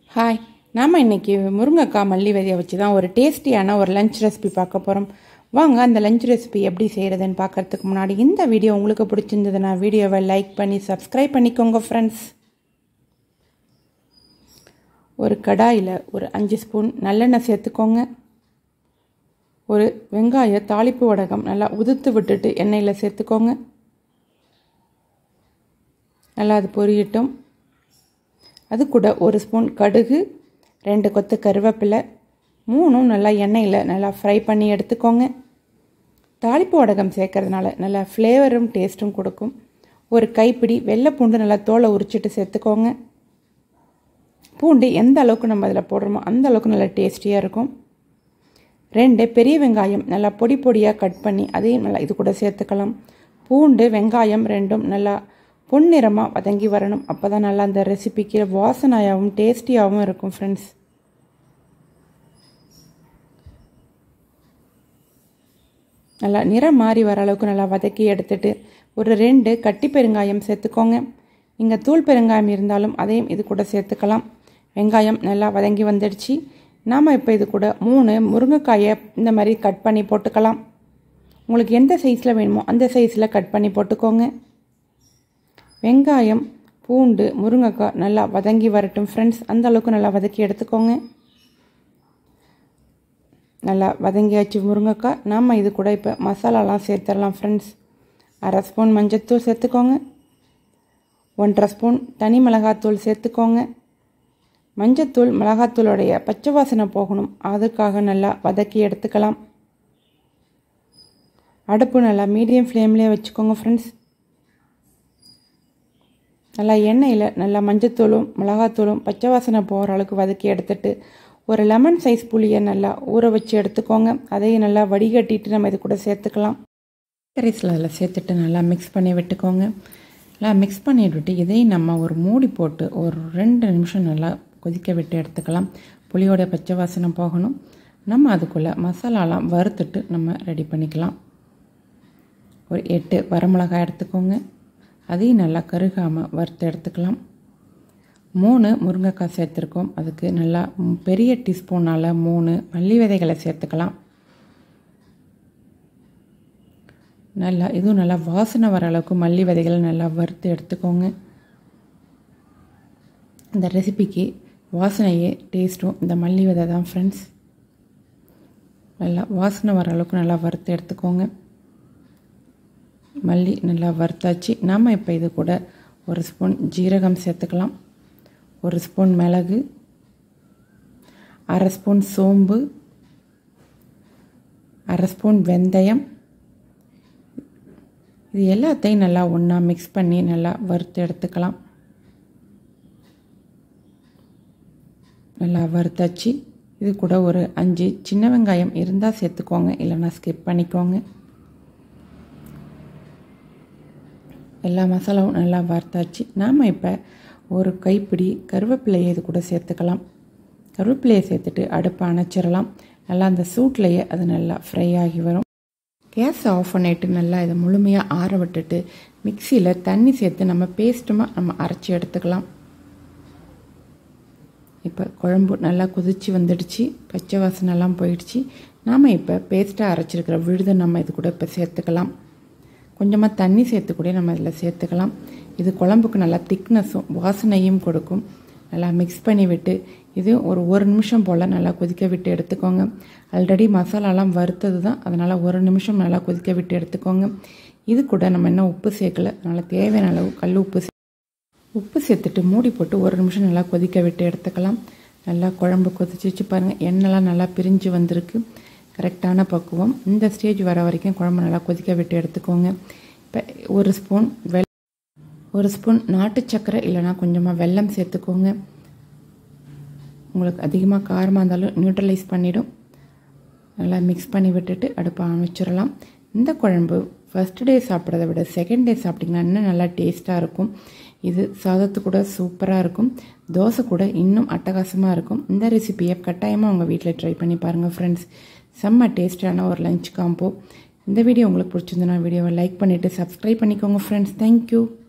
hi நாம் இன்னைக்கு முருங்கைக்காய் மல்லி விதையை வச்சு தான் ஒரு டேஸ்டியான ஒரு லஞ்ச் ரெசிபி பார்க்க போகிறோம் வாங்க அந்த லஞ்ச் ரெசிபி எப்படி செய்கிறதுன்னு பார்க்கறதுக்கு முன்னாடி இந்த வீடியோ உங்களுக்கு பிடிச்சிருந்ததுன்னா வீடியோவை லைக் பண்ணி சப்ஸ்கிரைப் பண்ணிக்கோங்க ஃப்ரெண்ட்ஸ் ஒரு கடாயில் ஒரு அஞ்சு ஸ்பூன் நல்லெண்ணெய் சேர்த்துக்கோங்க ஒரு வெங்காய தாளிப்பு வடகம் நல்லா உதுத்து விட்டுட்டு எண்ணெயில் சேர்த்துக்கோங்க நல்லா அது பொரியட்டும் அது கூட ஒரு ஸ்பூன் கடுகு ரெண்டு கொத்து கருவேப்பிலை மூணும் நல்லா எண்ணெயில் நல்லா ஃப்ரை பண்ணி எடுத்துக்கோங்க தாளிப்பு வடகம் சேர்க்கறதுனால நல்லா ஃப்ளேவரும் டேஸ்ட்டும் கொடுக்கும் ஒரு கைப்பிடி வெள்ளை பூண்டு நல்லா தோலை உரிச்சிட்டு சேர்த்துக்கோங்க பூண்டு எந்த அளவுக்கு நம்ம அதில் போடுறோமோ அந்த அளவுக்கு நல்லா டேஸ்டியாக இருக்கும் ரெண்டு பெரிய வெங்காயம் நல்லா பொடி பொடியாக கட் பண்ணி அதையும் நல்லா இது கூட சேர்த்துக்கலாம் பூண்டு வெங்காயம் ரெண்டும் நல்லா பொன்னிறமாக வதங்கி வரணும் அப்போ தான் நல்லா அந்த ரெசிபிக்கு வாசனையாகவும் டேஸ்டியாகவும் இருக்கும் ஃப்ரெண்ட்ஸ் நல்லா நிறம் மாறி வர அளவுக்கு நல்லா வதக்கி எடுத்துட்டு ஒரு ரெண்டு கட்டி பெருங்காயம் சேர்த்துக்கோங்க இங்கே தூள் பெருங்காயம் இருந்தாலும் அதையும் இது கூட சேர்த்துக்கலாம் வெங்காயம் நல்லா வதங்கி வந்துடுச்சு நாம் இப்போ இது கூட மூணு முருங்கைக்காயை இந்த மாதிரி கட் பண்ணி போட்டுக்கலாம் உங்களுக்கு எந்த சைஸில் வேணுமோ அந்த சைஸில் கட் பண்ணி போட்டுக்கோங்க வெங்காயம் பூண்டு முருங்கைக்காய் நல்லா வதங்கி வரட்டும் ஃப்ரெண்ட்ஸ் அந்த அளவுக்கு நல்லா வதக்கி எடுத்துக்கோங்க நல்லா வதங்கியாச்சு முருங்கைக்காய் நாம் இது கூட இப்போ மசாலாலாம் சேர்த்துடலாம் ஃப்ரெண்ட்ஸ் அரை ஸ்பூன் மஞ்சத்தூள் சேர்த்துக்கோங்க ஒன்றரை ஸ்பூன் தனி மிளகாத்தூள் சேர்த்துக்கோங்க மஞ்சத்தூள் மிளகாத்தூளுடைய பச்சை வாசனை போகணும் அதுக்காக நல்லா வதக்கி எடுத்துக்கலாம் அடுப்பு நல்லா மீடியம் ஃப்ளேம்லேயே வச்சுக்கோங்க ஃப்ரெண்ட்ஸ் நல்லா எண்ணெயில் நல்லா மஞ்சத்தூளும் மிளகாத்தூளும் பச்சை வாசனை போகிற அளவுக்கு வதக்கி எடுத்துட்டு ஒரு லெமன் சைஸ் புளியை நல்லா ஊற வச்சு எடுத்துக்கோங்க அதையும் நல்லா வடிகட்டிட்டு நம்ம இது கூட சேர்த்துக்கலாம் ரைஸில் அதில் சேர்த்துட்டு நல்லா மிக்ஸ் பண்ணி விட்டுக்கோங்க நல்லா மிக்ஸ் பண்ணி விட்டு இதையும் நம்ம ஒரு மூடி போட்டு ஒரு ரெண்டு நிமிஷம் நல்லா கொதிக்க விட்டு எடுத்துக்கலாம் புளியோட பச்சை வாசனை போகணும் நம்ம அதுக்குள்ளே மசாலாலாம் வறுத்துட்டு நம்ம ரெடி பண்ணிக்கலாம் ஒரு எட்டு வரமிளகாய் எடுத்துக்கோங்க அதையும் நல்லா கருகாமல் வறுத்து எடுத்துக்கலாம் மூணு முருங்கைக்காய் சேர்த்துருக்கோம் அதுக்கு நல்லா பெரிய டீஸ்பூனால் மூணு மல்லி விதைகளை சேர்த்துக்கலாம் நல்லா இதுவும் நல்லா வாசனை வர அளவுக்கு மல்லி விதைகளை நல்லா வறுத்து எடுத்துக்கோங்க இந்த ரெசிபிக்கு வாசனையே டேஸ்ட்டும் இந்த மல்லி விதை தான் ஃப்ரெண்ட்ஸ் நல்லா வாசனை வர அளவுக்கு நல்லா வறுத்து எடுத்துக்கோங்க மல்லி நல்லா வறுத்தாச்சு நாம் இப்போ இது கூட ஒரு ஸ்பூன் ஜீரகம் சேர்த்துக்கலாம் ஒரு ஸ்பூன் மிளகு அரை ஸ்பூன் சோம்பு அரை ஸ்பூன் வெந்தயம் இது எல்லாத்தையும் நல்லா ஒன்றா மிக்ஸ் பண்ணி நல்லா வறுத்து எடுத்துக்கலாம் நல்லா வறுத்தாச்சு இது கூட ஒரு அஞ்சு சின்ன வெங்காயம் இருந்தால் சேர்த்துக்கோங்க இல்லைன்னா ஸ்கிப் பண்ணிக்கோங்க எல்லா மசாலாவும் நல்லா வறுத்தாச்சு நாம் இப்போ ஒரு கைப்பிடி கருவேப்பிலையை இது கூட சேர்த்துக்கலாம் கருவேப்பிலையை சேர்த்துட்டு அடுப்பை அணைச்சிடலாம் நல்லா அந்த சூட்லேயே அது நல்லா ஃப்ரை ஆகி வரும் கேஸ் ஆஃப் பண்ணிவிட்டு நல்லா இதை முழுமையாக ஆற விட்டுட்டு மிக்சியில் தண்ணி சேர்த்து நம்ம பேஸ்ட்டுமாக நம்ம அரைச்சி எடுத்துக்கலாம் இப்போ குழம்பு நல்லா கொதித்து வந்துடுச்சு பச்சை வாசனைலாம் போயிடுச்சு நாம் இப்போ பேஸ்ட்டாக அரைச்சிருக்கிற விழுதை நம்ம இது கூட இப்போ சேர்த்துக்கலாம் கொஞ்சமாக தண்ணி சேர்த்து கூட நம்ம இதில் சேர்த்துக்கலாம் இது குழம்புக்கு நல்லா திக்னஸும் வாசனையும் கொடுக்கும் நல்லா மிக்ஸ் பண்ணி விட்டு இது ஒரு ஒரு நிமிஷம் போல் நல்லா கொதிக்க விட்டு எடுத்துக்கோங்க ஆல்ரெடி மசாலாலாம் வறுத்தது தான் அதனால் ஒரு நிமிஷம் நல்லா கொதிக்க விட்டு எடுத்துக்கோங்க இது கூட நம்ம இன்னும் உப்பு சேர்க்கல அதனால் தேவையான அளவு கல் உப்பு உப்பு சேர்த்துட்டு மூடி போட்டு ஒரு நிமிஷம் நல்லா கொதிக்க விட்டு எடுத்துக்கலாம் நல்லா குழம்பு கொதிச்சு பாருங்கள் எண்ணெய்லாம் நல்லா பிரிஞ்சு வந்திருக்கு கரெக்டான பக்குவம் இந்த ஸ்டேஜ் வர வரைக்கும் குழம்பு நல்லா கொதிக்க விட்டு எடுத்துக்கோங்க இப்போ ஒரு ஸ்பூன் வெ ஒரு ஸ்பூன் நாட்டு சர்க்கரை இல்லைனா கொஞ்சமாக வெல்லம் சேர்த்துக்கோங்க உங்களுக்கு அதிகமாக காரமாக இருந்தாலும் நியூட்ரலைஸ் பண்ணிவிடும் நல்லா மிக்ஸ் பண்ணி விட்டுட்டு அடுப்பை அமைச்சிடலாம் இந்த குழம்பு ஃபஸ்ட் டே சாப்பிட்றத விட செகண்ட் டே சாப்பிட்டிங்கன்னா இன்னும் நல்லா டேஸ்ட்டாக இருக்கும் இது சாதத்து கூட சூப்பராக இருக்கும் தோசை கூட இன்னும் அட்டகாசமாக இருக்கும் இந்த ரெசிபியை கட்டாயமாக உங்கள் வீட்டில் ட்ரை பண்ணி பாருங்கள் ஃப்ரெண்ட்ஸ் செம்ம டேஸ்டான ஒரு லஞ்ச் காம்போ இந்த வீடியோ உங்களுக்கு பிடிச்சிருந்தனா வீடியோவை லைக் பண்ணிவிட்டு சப்ஸ்கிரைப் பண்ணிக்கோங்க ஃப்ரெண்ட்ஸ் தேங்க்யூ